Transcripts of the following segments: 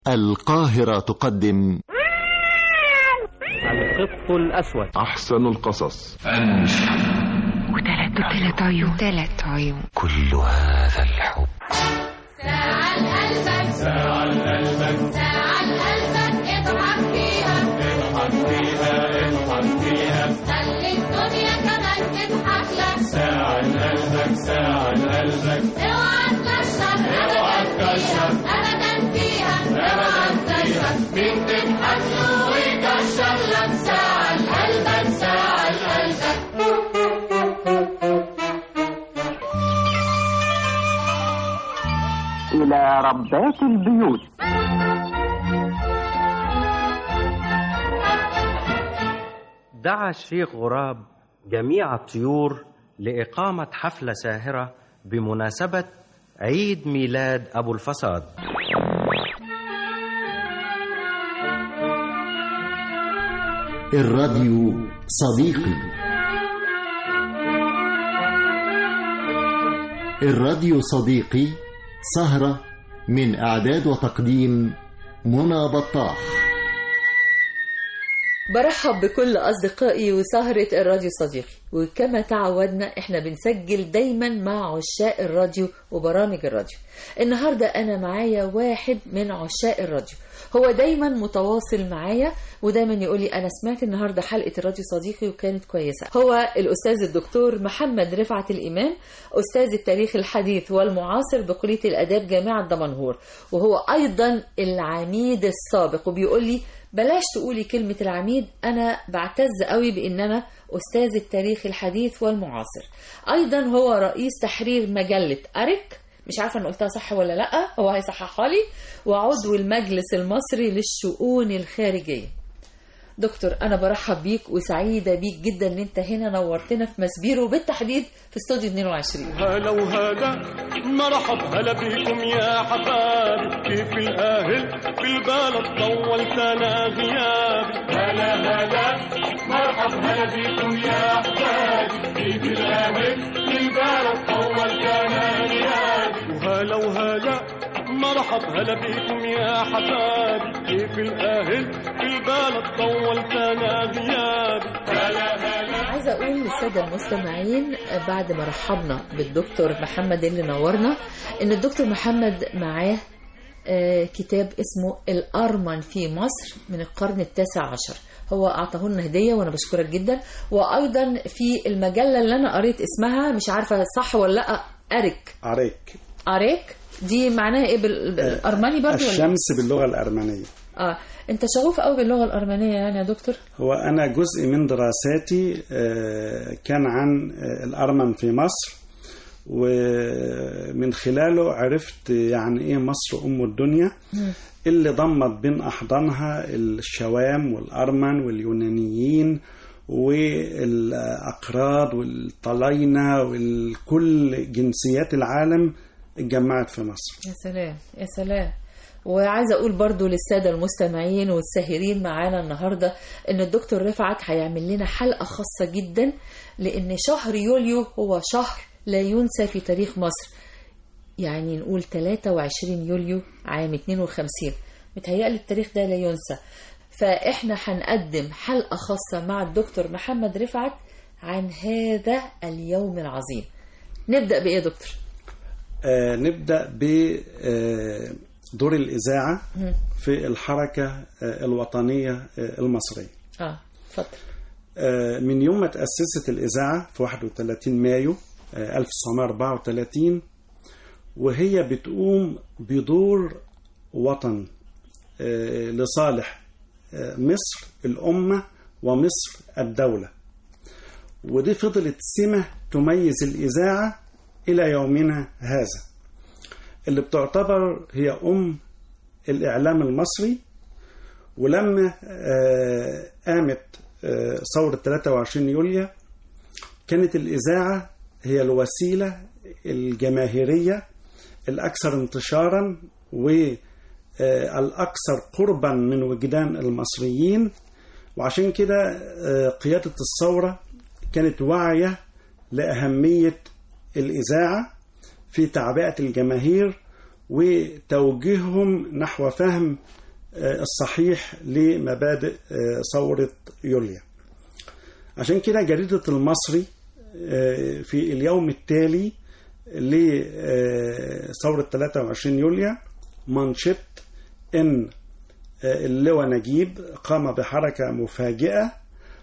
القاهرة تقدم القط الأسود أحسن القصص وثلاث وثلاث عيون ثلاث عيون كل هذا الحب ساعة لقلبك ساعة لقلبك ساعة لقلبك اضحك فيها اضحك فيها اضحك فيها خلي الدنيا كمان تضحك لك ساعة لقلبك ساعة لقلبك اوعى تكشر اوعى تكشر ابدا فيها اوعى تكشر مين تضحك له ويكشر لك ساعة لقلبك ساعة لقلبك إلى ربات البيوت دعا الشيخ غراب جميع الطيور لإقامة حفلة ساهرة بمناسبة عيد ميلاد أبو الفساد الراديو صديقي الراديو صديقي سهرة من إعداد وتقديم منى بطاح برحب بكل أصدقائي وسهرة الراديو صديقي وكما تعودنا احنا بنسجل دايما مع عشاق الراديو وبرامج الراديو النهاردة أنا معايا واحد من عشاق الراديو هو دايما متواصل معايا ودايما يقول لي أنا سمعت النهاردة حلقة الراديو صديقي وكانت كويسة هو الأستاذ الدكتور محمد رفعت الإمام أستاذ التاريخ الحديث والمعاصر بكلية الآداب جامعة دمنهور وهو أيضا العميد السابق وبيقول لي بلاش تقولي كلمة العميد أنا بعتز قوي بإن أنا أستاذ التاريخ الحديث والمعاصر أيضا هو رئيس تحرير مجلة أريك مش عارفة أنا قلتها صح ولا لأ هو هيصححها لي وعضو المجلس المصري للشؤون الخارجية دكتور أنا برحب بيك وسعيدة بيك جدا إن أنت هنا نورتنا في مسبيرو وبالتحديد في استوديو 22 هلا وهلا مرحب هلا بكم يا حبايبي كيف الاهل في البلد طولت انا غيابي هلا هلا مرحب هلا بكم يا حبايبي كيف الاهل في البلد طولت انا غيابي وهلا وهلا مرحب هلا بكم يا حبايبي كيف الاهل في البلد طولت انا غيابي هلا هلا عايزة أقول للسادة المستمعين بعد ما رحبنا بالدكتور محمد اللي نورنا إن الدكتور محمد معاه آه، كتاب اسمه الأرمن في مصر من القرن التاسع عشر هو أعطاه لنا هدية وأنا بشكرك جدا وأيضا في المجلة اللي أنا قريت اسمها مش عارفة صح ولا لأ أريك عليك أريك دي معناها إيه بال- بالأرمني برضو ولا الشمس باللغة الأرمنية آه أنت شغوف قوي باللغة الأرمنية يعني يا دكتور هو أنا جزء من دراساتي آه، كان عن آه، الأرمن في مصر ومن خلاله عرفت يعني إيه مصر أم الدنيا اللي ضمت بين أحضانها الشوام والأرمن واليونانيين والأقراض والطلاينة وكل جنسيات العالم اتجمعت في مصر يا سلام يا سلام وعايزه اقول برضو للساده المستمعين والساهرين معانا النهارده ان الدكتور رفعت هيعمل لنا حلقه خاصه جدا لان شهر يوليو هو شهر لا ينسى في تاريخ مصر يعني نقول 23 يوليو عام 52 متهيألي التاريخ ده لا ينسى فاحنا هنقدم حلقه خاصه مع الدكتور محمد رفعت عن هذا اليوم العظيم نبدا بايه يا دكتور آه، نبدأ بدور الإذاعة في الحركة آه، الوطنية آه، المصرية اه اتفضل آه، من يوم ما تأسست الإذاعة في 31 مايو آه، 1934 وهي بتقوم بدور وطني آه، لصالح آه، مصر الأمة ومصر الدولة ودي فضلت سمة تميز الإذاعة إلى يومنا هذا اللي بتعتبر هي أم الإعلام المصري ولما آه، قامت آه، ثورة 23 يوليو كانت الإذاعة هي الوسيلة الجماهيرية الأكثر انتشارا والأكثر قربا من وجدان المصريين وعشان كده آه، قيادة الثورة كانت واعية لأهمية الإذاعة في تعبئة الجماهير وتوجيههم نحو فهم آه، الصحيح لمبادئ آه، ثورة يوليا عشان كده جريدة المصري آه، في اليوم التالي لثورة 23 يوليو منشط إن آه، اللواء نجيب قام بحركة مفاجئة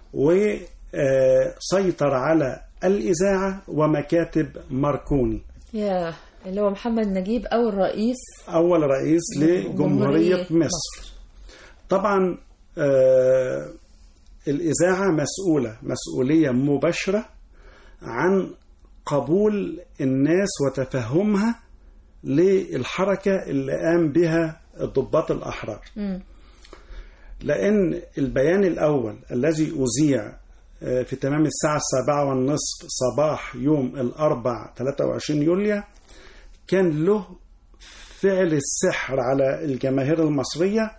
وسيطر على الإذاعة ومكاتب ماركوني يا اللي هو محمد نجيب أو الرئيس أول رئيس لجمهورية جمهورية مصر طبعا آه، الإذاعة مسؤولة مسؤولية مباشرة عن قبول الناس وتفهمها للحركة اللي قام بها الضباط الأحرار مم. لأن البيان الأول الذي أذيع آه، في تمام الساعة السابعة والنصف صباح يوم الأربع 23 يوليو كان له فعل السحر على الجماهير المصرية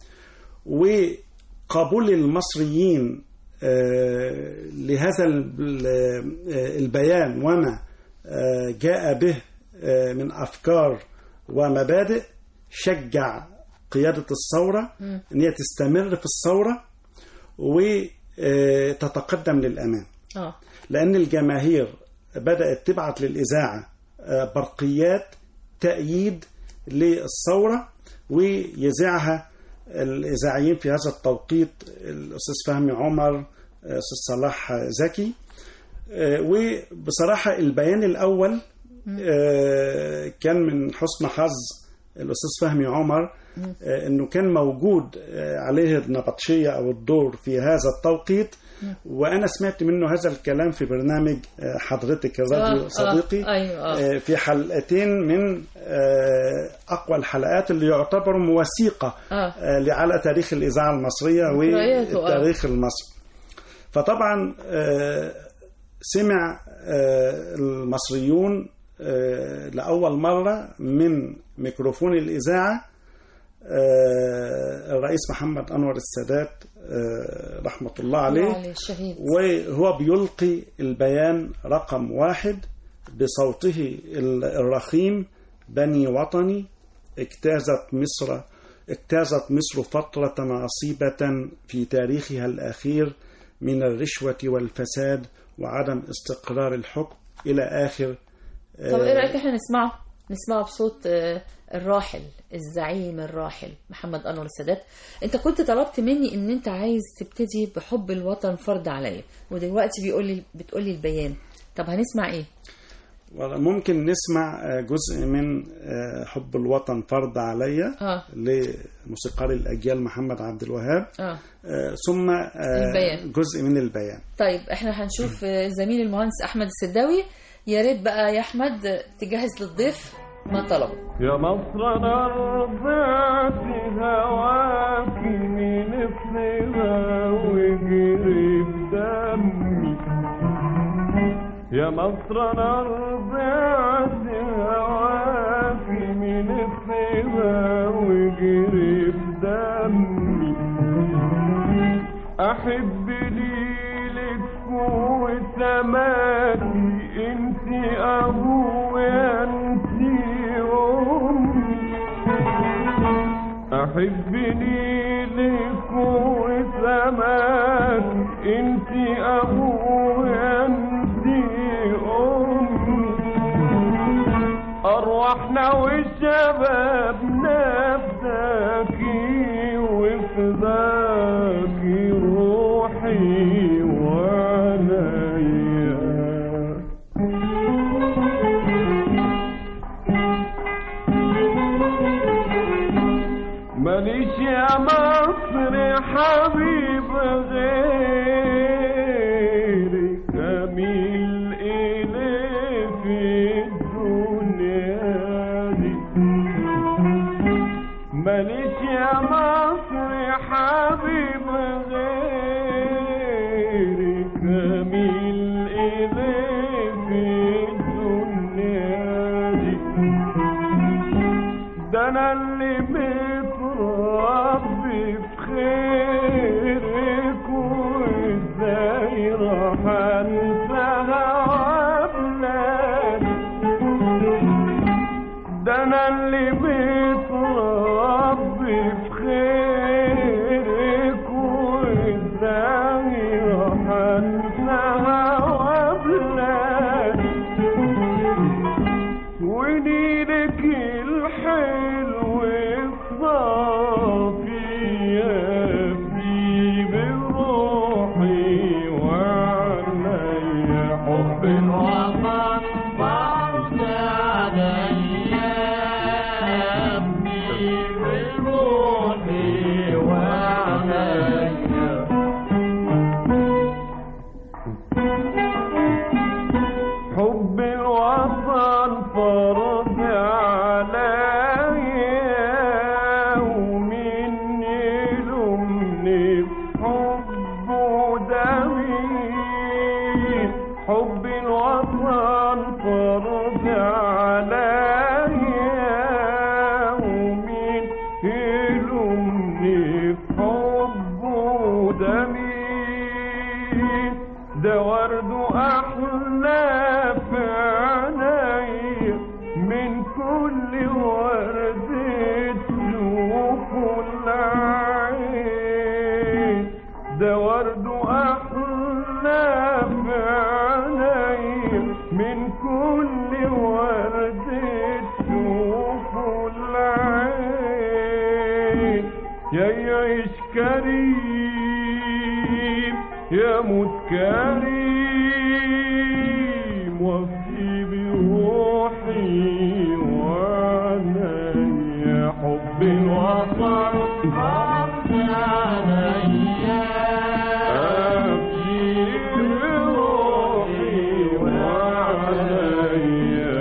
وقبول المصريين آه، لهذا ال- آه، البيان وما آه، جاء به آه، من أفكار ومبادئ شجع قيادة الثورة أن هي تستمر في الثورة وتتقدم للأمام اه لأن الجماهير بدأت تبعت للإذاعة آه، برقيات تأييد للثورة ويذيعها الإذاعيين في هذا التوقيت الأستاذ فهمي عمر آه، أستاذ صلاح زكي آه، وبصراحة البيان الأول آه، كان من حسن حظ الأستاذ فهمي عمر آه، أنه كان موجود آه، عليه النبطشية أو الدور في هذا التوقيت وأنا سمعت منه هذا الكلام في برنامج آه، حضرتك الراديو آه، صديقي آه، أيوة، آه. آه، في حلقتين من آه، أقوى الحلقات اللي يعتبروا موثيقة آه. آه، لعلى تاريخ الإذاعة المصرية ذكرياته، آه. والتاريخ المصري فطبعا آه، سمع آه، المصريون آه، لأول مرة من ميكروفون الإذاعة آه، الرئيس محمد أنور السادات آه، رحمة الله عليه عليه الشهيد وهو بيلقي البيان رقم واحد بصوته ال- الرخيم بني وطني اجتازت مصر اجتازت مصر فترة عصيبة في تاريخها الأخير من الرشوة والفساد وعدم استقرار الحكم إلى آخر طب ايه رايك احنا نسمعه نسمعه بصوت آه، الراحل الزعيم الراحل محمد انور السادات انت كنت طلبت مني ان انت عايز تبتدي بحب الوطن فرض عليا ودلوقتي بيقول لي بتقول لي البيان طب هنسمع ايه ممكن نسمع آه، جزء من آه، حب الوطن فرض عليا اه لموسيقار الأجيال محمد عبد الوهاب اه آه، ثم آه، البيان. جزء من البيان طيب احنا هنشوف آه، زميل المهندس احمد السداوي يا ريت بقى يا احمد آه، تجهز للضيف ما طلبه يا مصر انا رضعت هواك من الصغا وجري بدمي يا مصر انا رضعت هواك من الصغا وجري بدمي احب ليلك وسماتي انت ابويا انت امي احبني لك وسماتي انت ابويا انت امي أرواحنا وشبابنا بداكي وفداكي روحي وعليا ماليش يا مصر حبيب غيرك أميل إليه في الدنيا دي ماليش يا مصر حبيب غيرك أميل إليه في الدنيا دي ده انا اللي متربي في خيرك وازاي راح انساها وابلادي ده انا اللي في حبه ده مين ده ورد أحلى في عيني من كل ورد تشوفه العين ده ورد أحلى في عيني من كل ورد تشوفه العين يا يعيش كريم يا موت كريم وفي بروحي وعلي حب وصل أبكي بروحي وعلي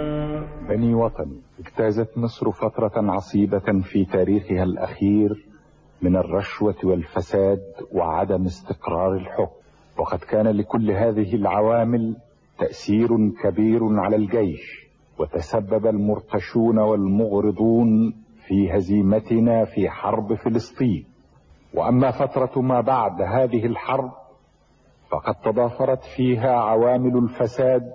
بني وطني اجتازت مصر فترة عصيبة في تاريخها الأخير من الرشوة والفساد وعدم استقرار الحكم وقد كان لكل هذه العوامل تأثير كبير على الجيش وتسبب المرتشون والمغرضون في هزيمتنا في حرب فلسطين وأما فترة ما بعد هذه الحرب فقد تضافرت فيها عوامل الفساد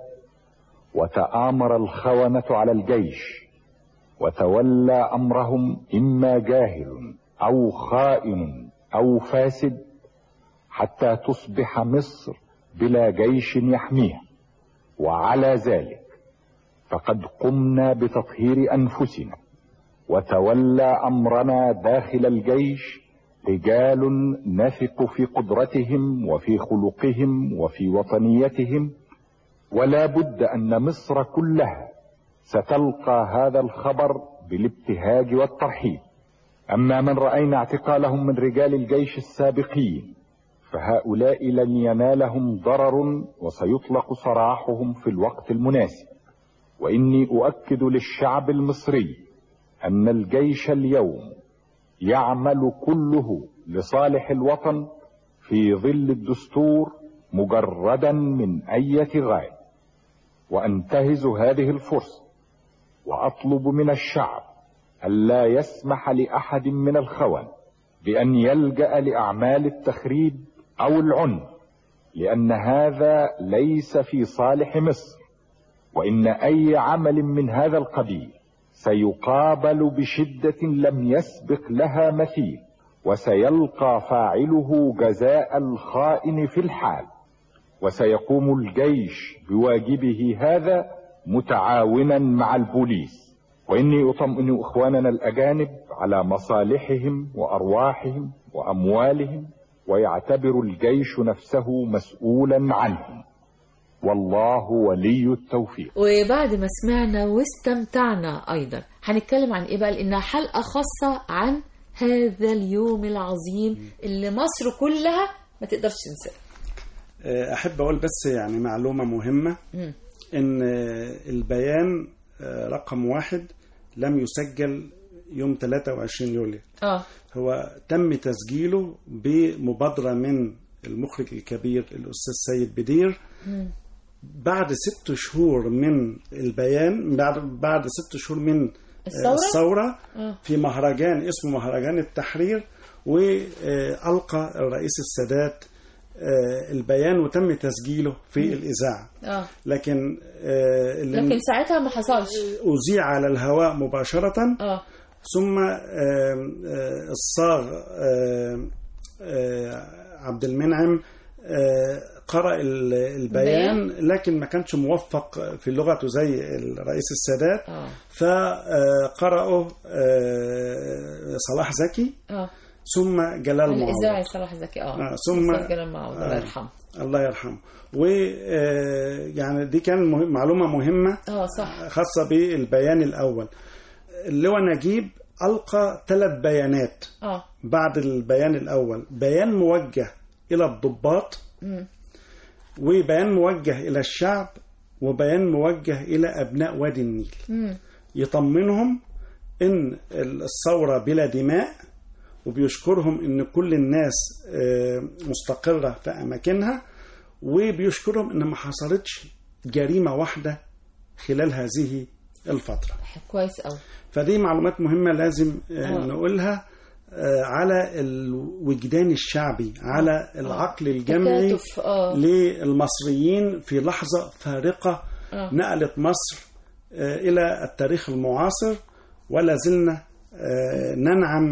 وتآمر الخونة على الجيش وتولى أمرهم إما جاهل أو خائن أو فاسد حتى تصبح مصر بلا جيش يحميها وعلى ذلك فقد قمنا بتطهير أنفسنا وتولى أمرنا داخل الجيش رجال نثق في قدرتهم وفي خلقهم وفي وطنيتهم ولا بد ان مصر كلها ستلقى هذا الخبر بالابتهاج والترحيب اما من راينا اعتقالهم من رجال الجيش السابقين فهؤلاء لن ينالهم ضرر وسيطلق سراحهم في الوقت المناسب واني اؤكد للشعب المصري ان الجيش اليوم يعمل كله لصالح الوطن في ظل الدستور مجردا من اية غاية وانتهز هذه الفرصة واطلب من الشعب الا يسمح لاحد من الخون بان يلجأ لاعمال التخريب او العنف لان هذا ليس في صالح مصر وان اي عمل من هذا القبيل سيقابل بشدة لم يسبق لها مثيل وسيلقى فاعله جزاء الخائن في الحال وسيقوم الجيش بواجبه هذا متعاونا مع البوليس واني اطمئن اخواننا الاجانب على مصالحهم وارواحهم واموالهم ويعتبر الجيش نفسه مسؤولا عنهم والله ولي التوفيق وبعد ما سمعنا واستمتعنا أيضا هنتكلم عن إيه بقى لأنها حلقة خاصة عن هذا اليوم العظيم اللي مصر كلها ما تقدرش تنساه أحب أقول بس يعني معلومة مهمة مم. إن البيان رقم واحد لم يسجل يوم 23 يوليو اه هو تم تسجيله بمبادرة من المخرج الكبير الأستاذ سيد بدير مم. بعد ست شهور من البيان بعد بعد ست شهور من الثورة؟ الثورة آه. في مهرجان اسمه مهرجان التحرير وألقى الرئيس السادات آه، البيان وتم تسجيله في الإذاعة اه لكن آه، اللي لكن ساعتها ما حصلش أذيع على الهواء مباشرة اه ثم آم، آه، الصاغ آم، آه، عبد المنعم آه، قرأ ال- البيان لكن ما كانش موفق في لغته زي الرئيس السادات اه فقرأه آه، صلاح زكي اه ثم جلال معوض الإذاعي صلاح زكي اه آه، ثم أستاذ جلال معوض الله آه، يرحمه الله يرحمه ويعني دي كان مهم معلومة مهمة اه صح خاصة بالبيان الأول اللواء نجيب ألقى ثلاث بيانات اه بعد البيان الأول بيان موجه إلى الضباط مم. وبيان موجه إلى الشعب وبيان موجه إلى أبناء وادي النيل مم. يطمنهم إن الثورة بلا دماء وبيشكرهم إن كل الناس آه، مستقرة في أماكنها وبيشكرهم إن ما حصلتش جريمة واحدة خلال هذه الفترة كويس قوي فدي معلومات مهمة لازم آه، آه. نقولها آه، على الوجدان الشعبي على العقل الجمعي تكاتف، آه. للمصريين في لحظة فارقة آه. نقلت مصر آه، إلى التاريخ المعاصر ولا زلنا آه، ننعم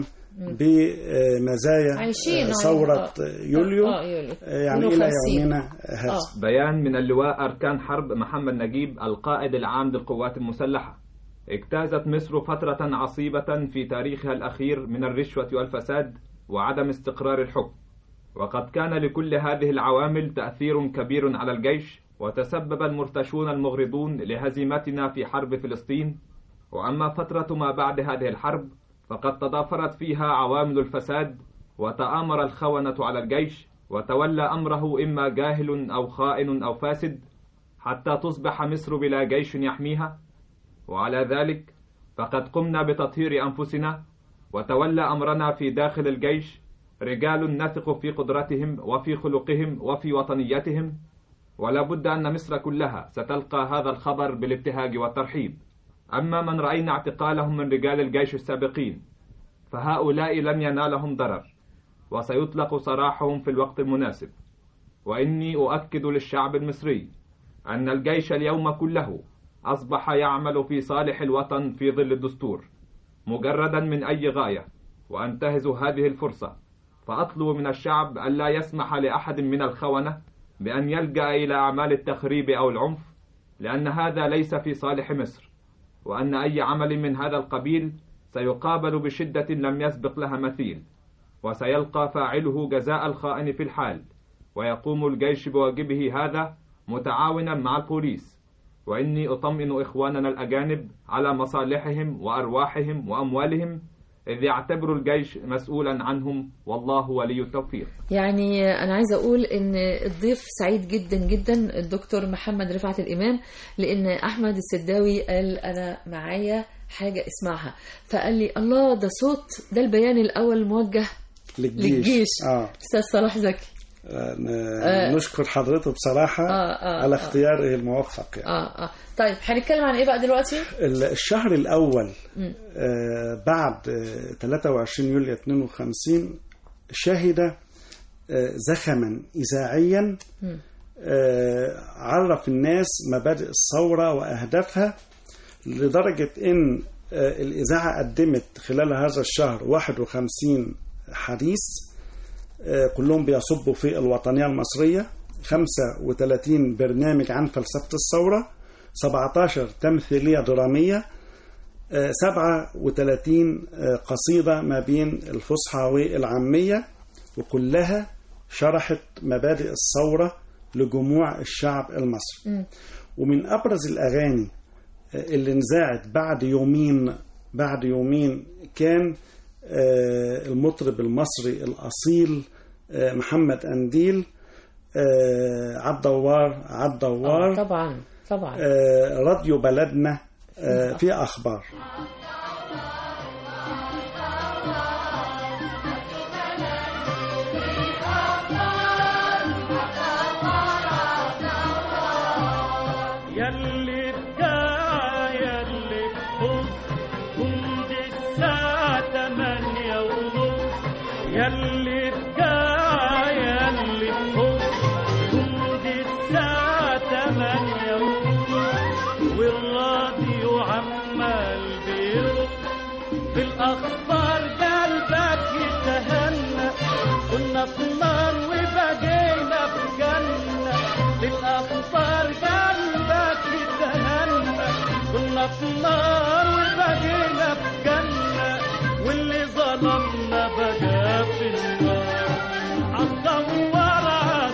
بمزايا عايشين آه، ثورة آه. يوليو آه، يوليو. آه، يعني إلى 52. يومنا هذا بيان من اللواء أركان حرب محمد نجيب القائد العام للقوات المسلحة اجتازت مصر فترة عصيبة في تاريخها الأخير من الرشوة والفساد وعدم استقرار الحكم وقد كان لكل هذه العوامل تأثير كبير على الجيش وتسبب المرتشون المغرضون لهزيمتنا في حرب فلسطين وأما فترة ما بعد هذه الحرب فقد تضافرت فيها عوامل الفساد وتآمر الخونة على الجيش وتولى أمره إما جاهل أو خائن أو فاسد حتى تصبح مصر بلا جيش يحميها وعلى ذلك فقد قمنا بتطهير أنفسنا وتولى أمرنا في داخل الجيش رجال نثق في قدرتهم وفي خلقهم وفي وطنيتهم ولا بد أن مصر كلها ستلقى هذا الخبر بالابتهاج والترحيب أما من رأينا اعتقالهم من رجال الجيش السابقين فهؤلاء لن ينالهم ضرر وسيطلق سراحهم في الوقت المناسب وإني أؤكد للشعب المصري أن الجيش اليوم كله أصبح يعمل في صالح الوطن في ظل الدستور مجردا من أي غاية وأنتهز هذه الفرصة فأطلب من الشعب ألا يسمح لأحد من الخونة بأن يلجأ إلى أعمال التخريب أو العنف لأن هذا ليس في صالح مصر وأن أي عمل من هذا القبيل سيقابل بشدة لم يسبق لها مثيل وسيلقى فاعله جزاء الخائن في الحال ويقوم الجيش بواجبه هذا متعاونا مع البوليس وإني أطمئن إخواننا الأجانب على مصالحهم وأرواحهم وأموالهم إذ يعتبر الجيش مسؤولا عنهم والله ولي التوفيق يعني أنا عايزة أقول إن الضيف سعيد جدا جدا الدكتور محمد رفعت الإمام لأن أحمد السداوي قال أنا معايا حاجة اسمعها فقال لي الله ده صوت ده البيان الأول موجه للجيش, للجيش آه. أستاذ صلاح زكي آه، آه. نشكر حضرته بصراحة آه، آه، على آه. اختياره الموفق يعني. آه آه طيب هنتكلم عن إيه بقى دلوقتي؟ ال- الشهر الأول مم. آه، بعد آه، 23 يوليو 52 شهد آه، زخما إذاعيا مم. آه، عرف الناس مبادئ الثورة وأهدافها لدرجة إن آه، الإذاعة قدمت خلال هذا الشهر 51 حديث آه، كلهم بيصبوا في الوطنية المصرية 35 برنامج عن فلسفة الثورة 17 تمثيلية درامية آه، 37 آه، قصيدة ما بين الفصحى والعامية وكلها شرحت مبادئ الثورة لجموع الشعب المصري مم. ومن أبرز الأغاني آه، اللي انذاعت بعد يومين بعد يومين كان آه، المطرب المصري الأصيل آه، محمد أنديل آه، عالدوار عالدوار آه طبعا طبعا آه، راديو بلدنا آه، في أخبار يلي بجاع يلي بفوز كنت الساعة تمانية ونص يلي بجاع يلي بفوز كنت الساعة تمانية ونص والراديو عمال بيرق بالأخبار قلبك يتهنى كنا في نار وبقينا في جنة بالأخبار قلبك يتهنى كنا في نار وبقينا في جنة واللي ظلمنا بقى في النار عالدوار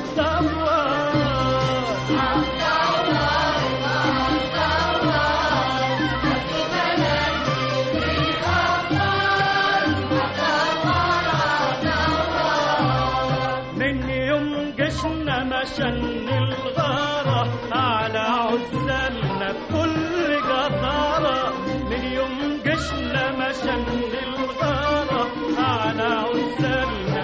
من يوم جشنا مشن الغارة على عزلنا بكل جسارة من يوم جشنا مشن الغارة على عزلنا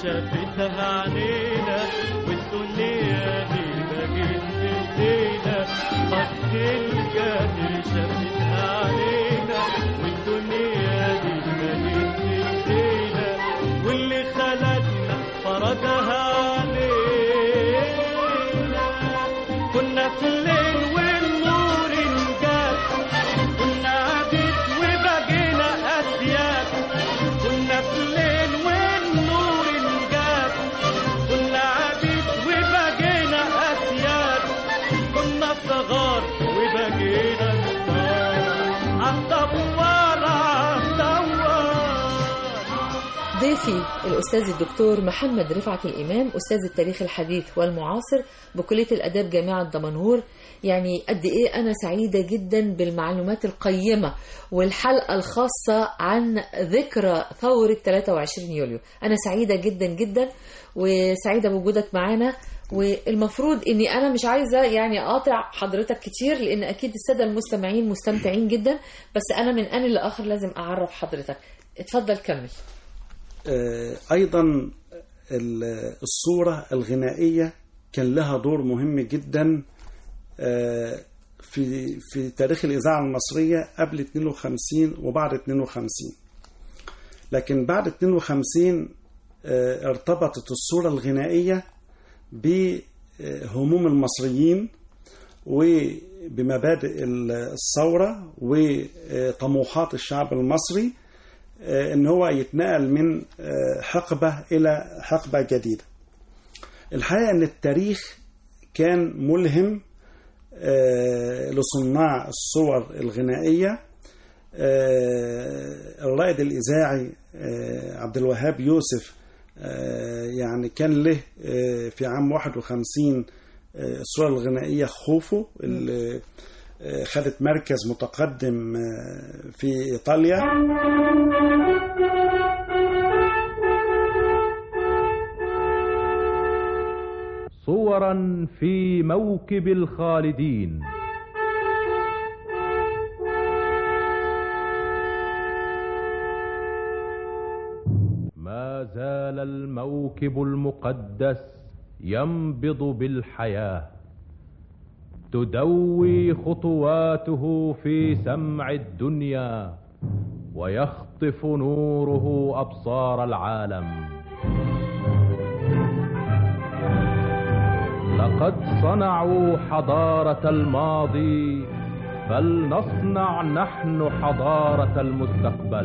شافتها عنينا والدنيا دي بقت في ايدينا خط الجد شافتها علينا والدنيا دي بقت في ايدينا واللي خلقنا فرضها علينا كنا في الليل والنور انجاب كنا عبيد وبقينا اسياد كنا في الليل والنور انجاب كنا عبيد وبقينا اسياد كنا صغار وبقينا كبار عالدوار عالدوار ضيفي الأستاذ الدكتور محمد رفعت الإمام أستاذ التاريخ الحديث والمعاصر بكلية الآداب جامعة دمنهور يعني قد إيه أنا سعيدة جدا بالمعلومات القيمة والحلقة الخاصة عن ذكرى ثورة 23 يوليو أنا سعيدة جدا جدا وسعيدة بوجودك معانا والمفروض اني انا مش عايزه يعني اقاطع حضرتك كتير لان اكيد الساده المستمعين مستمتعين جدا بس انا من ان لاخر لازم اعرف حضرتك اتفضل كمل آه، ايضا ال- الصوره الغنائيه كان لها دور مهم جدا آه، في في تاريخ الاذاعه المصريه قبل 52 وبعد 52 لكن بعد 52 آه، ارتبطت الصوره الغنائيه بهموم المصريين وبمبادئ الثوره وطموحات الشعب المصري آه، ان هو يتنقل من آه، حقبه الى حقبه جديده. الحقيقه ان التاريخ كان ملهم آه، لصناع الصور الغنائيه آه، الرائد الاذاعي آه، عبد الوهاب يوسف آه، يعني كان له آه، في عام 51 آه، الصورة الغنائية خوفو اللي آه، خدت مركز متقدم آه، في إيطاليا صورا في موكب الخالدين ما زال الموكب المقدس ينبض بالحياه تدوي خطواته في سمع الدنيا ويخطف نوره ابصار العالم لقد صنعوا حضاره الماضي فلنصنع نحن حضاره المستقبل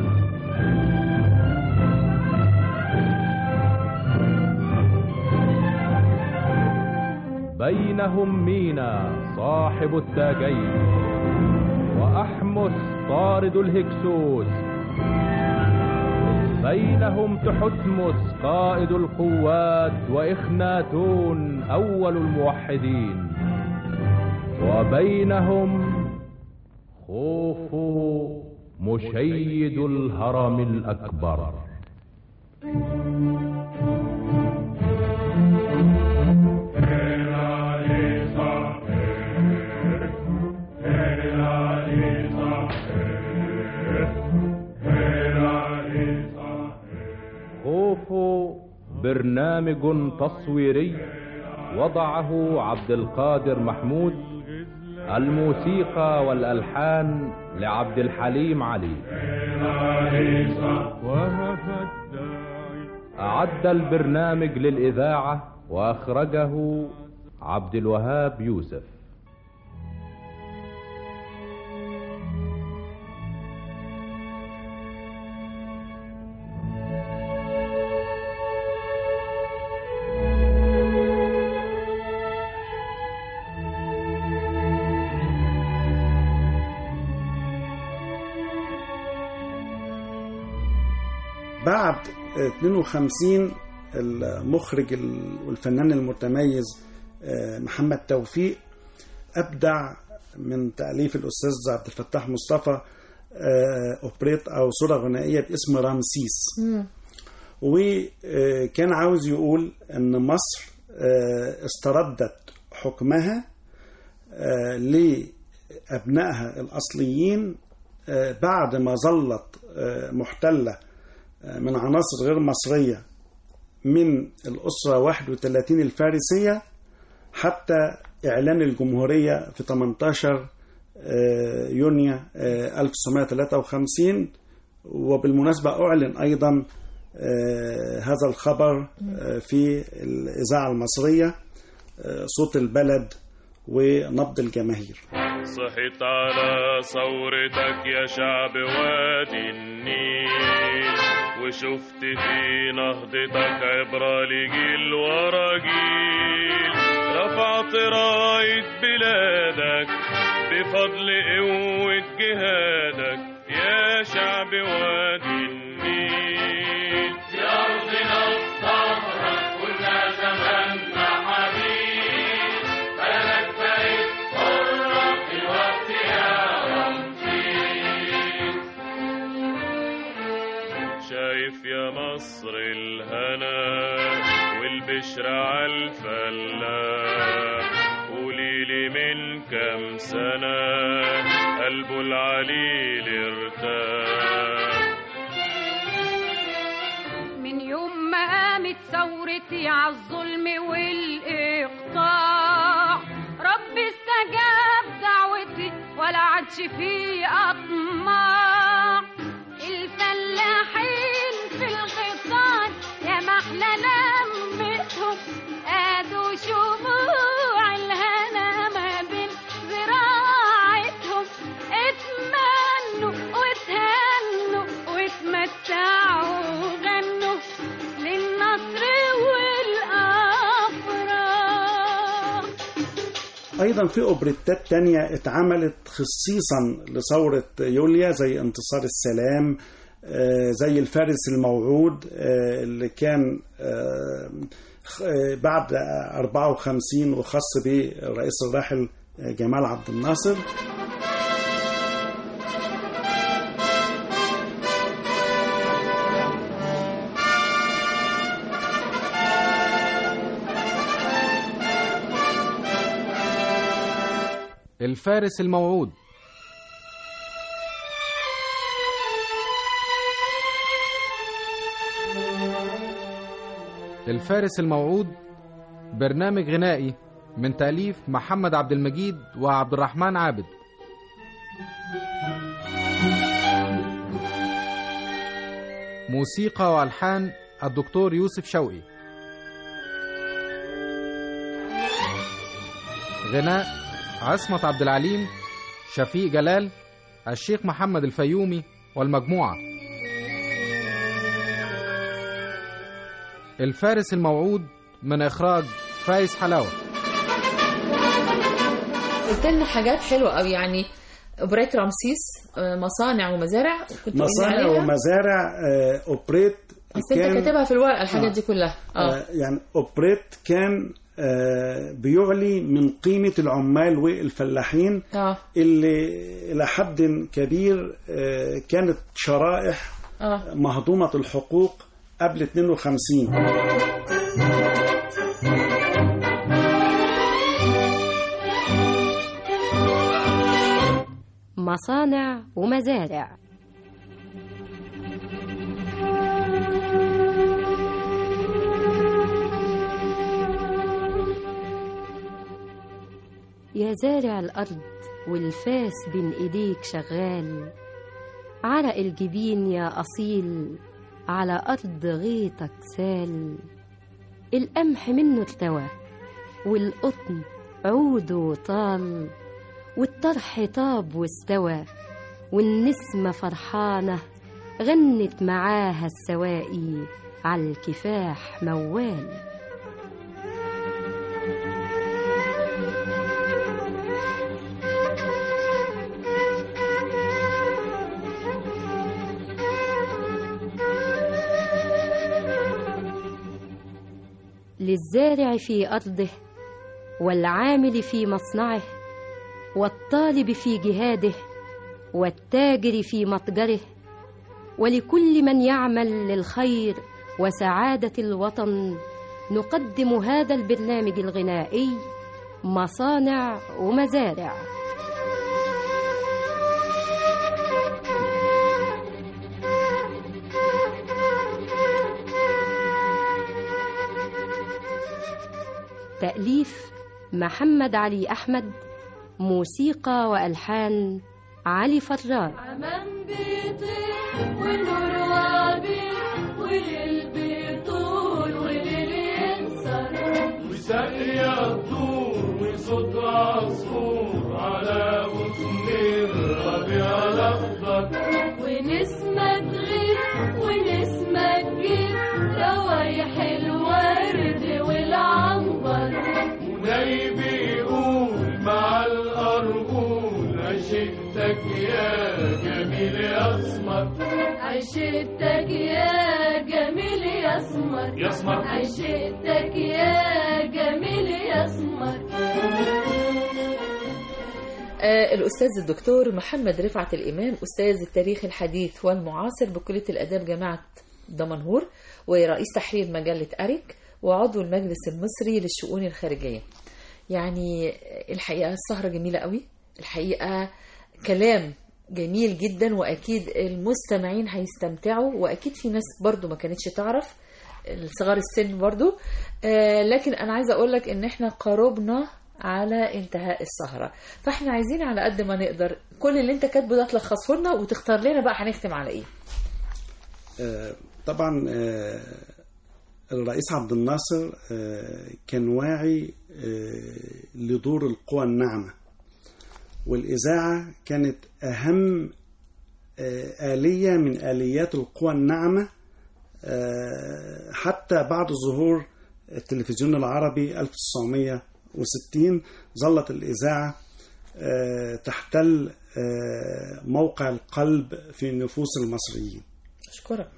بينهم مينا صاحب التاجين واحمس طارد الهكسوس بينهم تحتمس قائد القوات واخناتون اول الموحدين وبينهم خوفو مشيد الهرم الاكبر خوفو برنامج تصويري وضعه عبد القادر محمود الموسيقى والالحان لعبد الحليم علي اعد البرنامج للاذاعه واخرجه عبد الوهاب يوسف بعد 52 المخرج والفنان المتميز آه، محمد توفيق أبدع من تأليف الأستاذ عبد الفتاح مصطفى آه، أوبريت أو صورة غنائية باسم رمسيس وكان عاوز يقول أن مصر آه، استردت حكمها آه، لأبنائها الأصليين آه، بعد ما ظلت آه، محتلة آه، من عناصر غير مصرية من الأسرة 31 الفارسية حتى إعلان الجمهورية في 18 آه، يونيو آه، 1953 وبالمناسبة أعلن أيضا آه، هذا الخبر آه، في الإذاعة المصرية آه، صوت البلد ونبض الجماهير صحيت على ثورتك يا شعب وادي النيل وشفت في نهضتك عبرة لجيل ورا جيل رفعت راية بلادك بفضل قوة جهادك يا شعب وادي النيل يا أرضنا الطهرة كنا زمان حبيب بلدك بقت حرة في الوقت يا رمسيس شايف يا مصر الهنا والبشر عالفلاح قوليلي من كام سنة قلبه العليل ارتاح من يوم ما قامت ثورتي عالظلم والإقطاع ربي استجاب دعوتي ولا عادش فيه أطماع الفلاحين في الغيطان يا ما احنا لمتهم قادوا شموع الهنا ما بين زراعتهم اتمنوا واتهنوا واتمتعوا وغنوا للنصر والأفراح أيضا في أوبريتات تانية اتعملت خصيصا لثورة يوليا زي انتصار السلام آه، زي الفارس الموعود آه، اللي كان آه، خ- آه، بعد 54 وخاص بالرئيس الراحل آه، جمال عبد الناصر الفارس الموعود الفارس الموعود برنامج غنائي من تأليف محمد عبد المجيد وعبد الرحمن عابد موسيقى وألحان الدكتور يوسف شوقي غناء عصمت عبد العليم شفيق جلال الشيخ محمد الفيومي والمجموعة الفارس الموعود من إخراج فايز حلاوة قلت لنا حاجات حلوه قوي يعني اوبريت رمسيس آه، مصانع ومزارع كنت قايلين مصانع عليها؟ ومزارع آه، أوبريت بس انت كاتبها في الورقه الحاجات دي كلها اه آه، يعني أوبريت كان آه، بيعلي من قيمة العمال والفلاحين اه اللي إلى حد كبير آه، كانت شرائح اه مهضومة الحقوق قبل 52 مصانع ومزارع يا زارع الأرض والفاس بين إيديك شغال عرق الجبين يا أصيل على أرض غيطك سال القمح منه ارتوى والقطن عوده طال والطرح طاب واستوى والنسمة فرحانة غنت معاها السواقي عالكفاح موال للزارع في أرضه والعامل في مصنعه والطالب في جهاده والتاجر في متجره ولكل من يعمل للخير وسعادة الوطن نقدم هذا البرنامج الغنائي مصانع ومزارع تأليف محمد علي أحمد موسيقى وألحان علي فرار حمام بيطير والنور وعبير وليل بيطول وليل ينصر وساقية الدور وصوت عصفور على غصن الربيع الأخضر ونسمة تغير ونسمة تجيب روايح الورد والعنبر وناي بيقول مع الأرجول عشقتك يا جميل يا أسمر عشقتك يا جميل يا اسمر يا أسمر. عشقتك يا جميل يا اسمر آه الأستاذ الدكتور محمد رفعت الإمام أستاذ التاريخ الحديث والمعاصر بكلية الآداب جامعة دمنهور ورئيس تحرير مجلة أريك وعضو المجلس المصري للشؤون الخارجية يعني الحقيقة السهرة جميلة قوي الحقيقة كلام جميل جدا وأكيد المستمعين هيستمتعوا وأكيد في ناس برضو ما كانتش تعرف صغار السن برضو آه لكن أنا عايزة أقول لك إن إحنا قربنا على انتهاء السهرة فاحنا عايزين على قد ما نقدر كل اللي انت كاتبه ده تلخصه لنا وتختار لنا بقى هنختم على ايه آه، طبعا آه، الرئيس عبد الناصر آه، كان واعي آه، لدور القوى الناعمة والإذاعة كانت أهم آه، آلية من آليات القوى الناعمة آه، حتى بعد ظهور التلفزيون العربي 1960 ظلت الإذاعة آه، تحتل آه، موقع القلب في نفوس المصريين اشكرك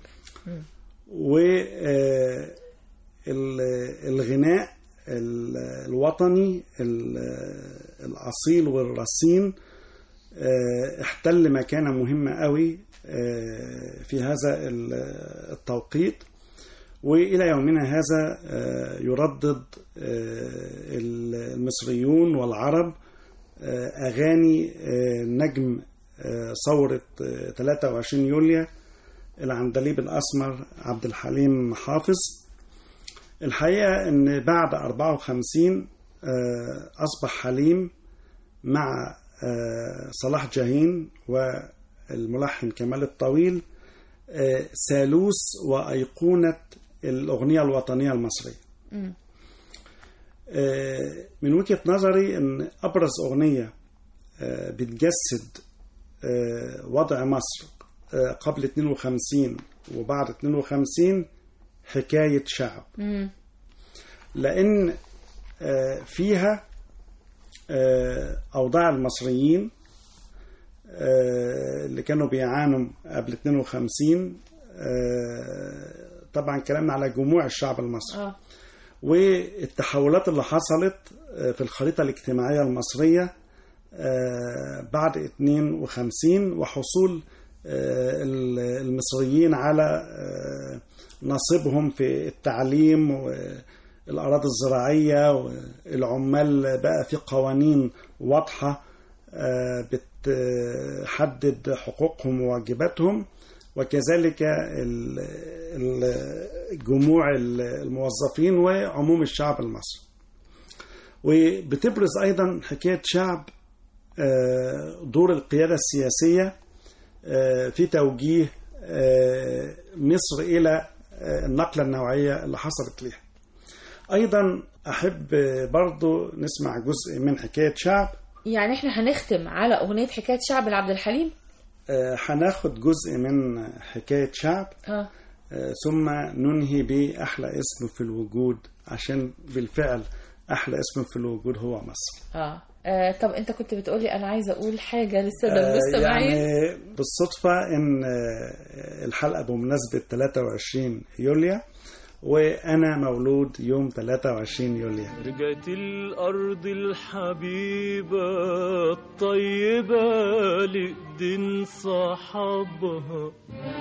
والغناء الوطني ال- الأصيل والرصين آه، احتل مكانة مهمة قوي آه، في هذا ال- التوقيت وإلى يومنا هذا آه، يردد آه، المصريون والعرب آه، أغاني آه، نجم آه، ثورة آه، 23 يوليو العندليب الأسمر عبد الحليم حافظ الحقيقة أن بعد 54 آه، أصبح حليم مع آه، صلاح جاهين والملحن كمال الطويل آه، ثالوث وأيقونة الأغنية الوطنية المصرية آه، من وجهة نظري أن أبرز أغنية آه، بتجسد آه، وضع مصر آه، قبل 52 وبعد 52 حكاية شعب لأن آه، فيها آه، أوضاع المصريين آه، اللي كانوا بيعانوا قبل 52 آه، طبعا كلامنا على جموع الشعب المصري اه والتحولات اللي حصلت آه، في الخريطة الاجتماعية المصرية آه، بعد 52 وحصول آه، المصريين على آه، نصيبهم في التعليم والأراضي الزراعية والعمال بقى في قوانين واضحة آه، بتحدد حقوقهم وواجباتهم وكذلك ال- ال- جموع الموظفين وعموم الشعب المصري وبتبرز أيضا حكاية شعب آه، دور القيادة السياسية آه، في توجيه آه، مصر إلى آه، النقلة النوعية اللي حصلت لها أيضا أحب برضو نسمع جزء من حكاية شعب يعني احنا هنختم على اغنية حكاية شعب لعبد الحليم آه، هناخد جزء من حكاية شعب اه آه، ثم ننهي بأحلى اسم في الوجود عشان بالفعل أحلى اسم في الوجود هو مصر اه, آه طب انت كنت بتقولي انا عايزة اقول حاجة للسادة آه، المستمعين يعني بالصدفة إن آه، الحلقة بمناسبة 23 يوليو وأنا مولود يوم 23 يوليو رجعت الأرض الحبيبة الطيبة لإيدين صحابها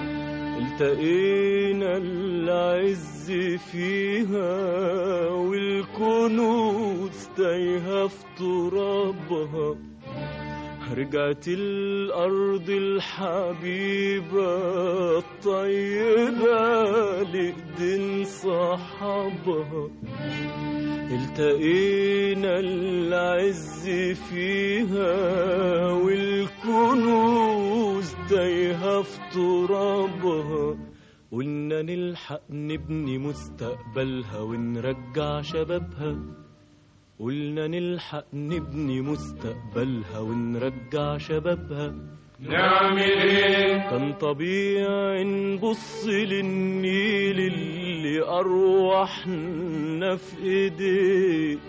التقينا العز فيها والكنوز تايهة في ترابها رجعت الأرض الحبيبة الطيبة لإيدين صحابها التقينا العز فيها والكنوز تايهة في ترابها قلنا نلحق نبني مستقبلها ونرجع شبابها قلنا نلحق نبني مستقبلها ونرجع شبابها نعمل ايه كان طبيعي نبص للنيل اللي أرواحنا في ايديه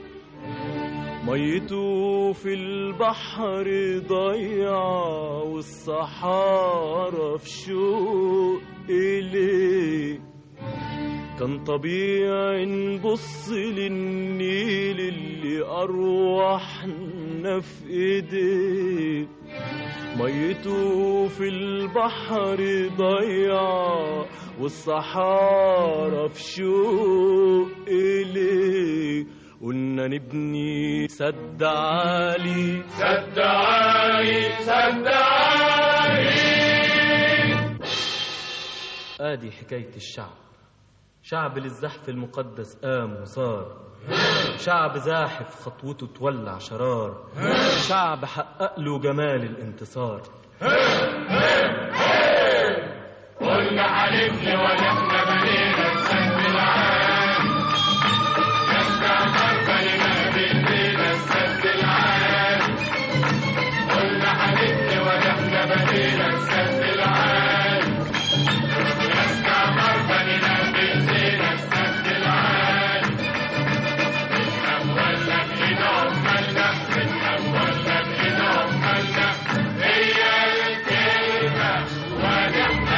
ميته في البحر ضيعة والصحارى في شوق إليه كان طبيعي نبص للنيل اللي أرواحنا في ايديه ميته في البحر ضيعة والصحارى في شوق إليه قلنا نبني سد عالي سد عالي سد عالي ادي حكاية الشعب شعب للزحف المقدس قام وصار شعب زاحف خطوته تولع شرار شعب حقق له جمال الانتصار قلنا حلفنا ونحن بنينا السد العالي يسمع ضربنا بايدينا السد العالي قلنا حلفنا ونحن بنينا السد العالي يسمع ضربنا بايدينا السد العالي نفهم ولا بايد عمالنا نفهم ولا بايد عمالنا هي الكلمة ونحن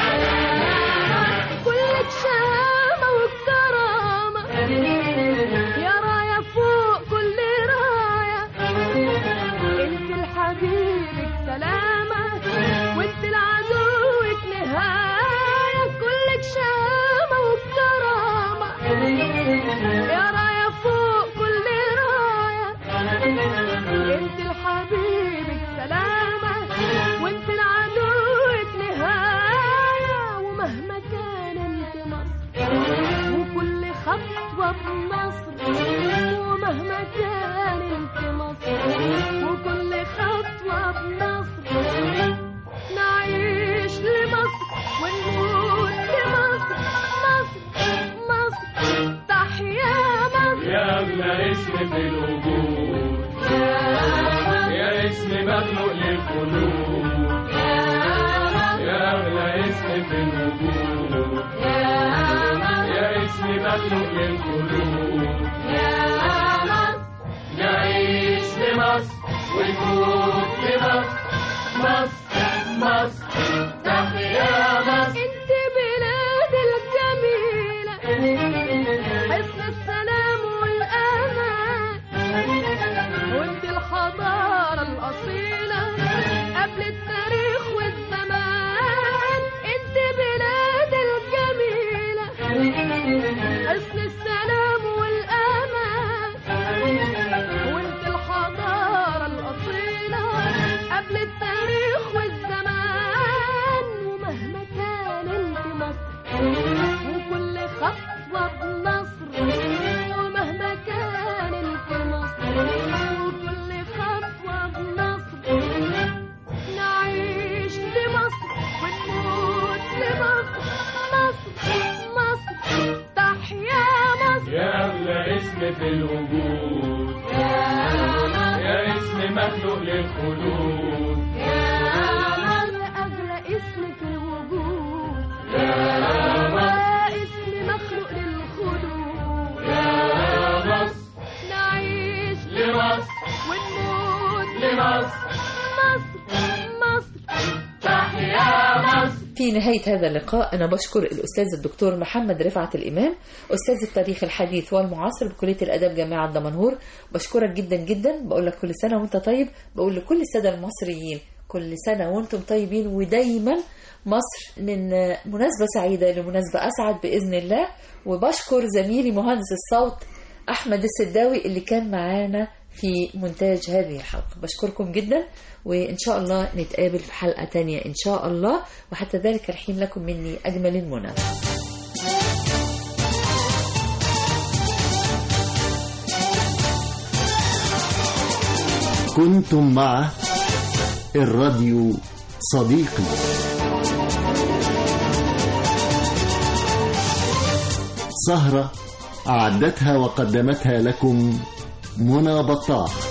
كلك شهامة وكرامة يا راية فوق كل راية انت لحبيبك سلامة وانت لعدوك نهاية كلك شهامة وكرامة يا راية فوق كل راية انت لحبيبك سلامة وانت لعدوك نهاية ومهما كان انت مصر وكل خطوة بنصر ومهما كان انت مصر وكل خطوة بنصر نعيش لمصر ونموت لمصر مصر مصر تحيا مصر يا أغلى اسم في الوجود يا اسم مخلوق للقلوب يا أغلى اسم في الوجود يا اسم مخلوق للقلوب نعيش لمصر ونموت لمصر مصر مصر تحيا مصر انت بلاد الجميلة حسن السلام والأمان وانت الحضارة الأصيلة قبل التاريخ والزمان انت بلاد الجميلة حسن السلام والأمان وانت الحضارة الأصيلة قبل التاريخ والزمان ومهما كان انت مصر وكل خطوة بنصر ومهما كان انت مصر وكل خطوة بنصر نعيش لمصر ونموت لمصر مصر مصر تحيا مصر يا أغلى اسم في الوجود يا اسم مخلوق للخلود يا أغلى اسم في الوجود يا مصر اسم مخلوق للخلود يا مصر نعيش لمصر ونموت لمصر مصر مصر تحيا مصر في نهاية هذا اللقاء أنا بشكر الأستاذ الدكتور محمد رفعت الإمام أستاذ التاريخ الحديث والمعاصر بكلية الأدب جامعة دمنهور بشكرك جدا جدا بقول لك كل سنة وأنت طيب بقول لكل السادة المصريين كل سنة وأنتم طيبين ودايما مصر من مناسبة سعيدة لمناسبة أسعد بإذن الله وبشكر زميلي مهندس الصوت أحمد السداوي اللي كان معانا في مونتاج هذه الحلقة بشكركم جدا وإن شاء الله نتقابل في حلقة تانية إن شاء الله وحتى ذلك الحين لكم مني أجمل المنى كنتم مع الراديو صديقي سهرة أعدتها وقدمتها لكم منى بطاح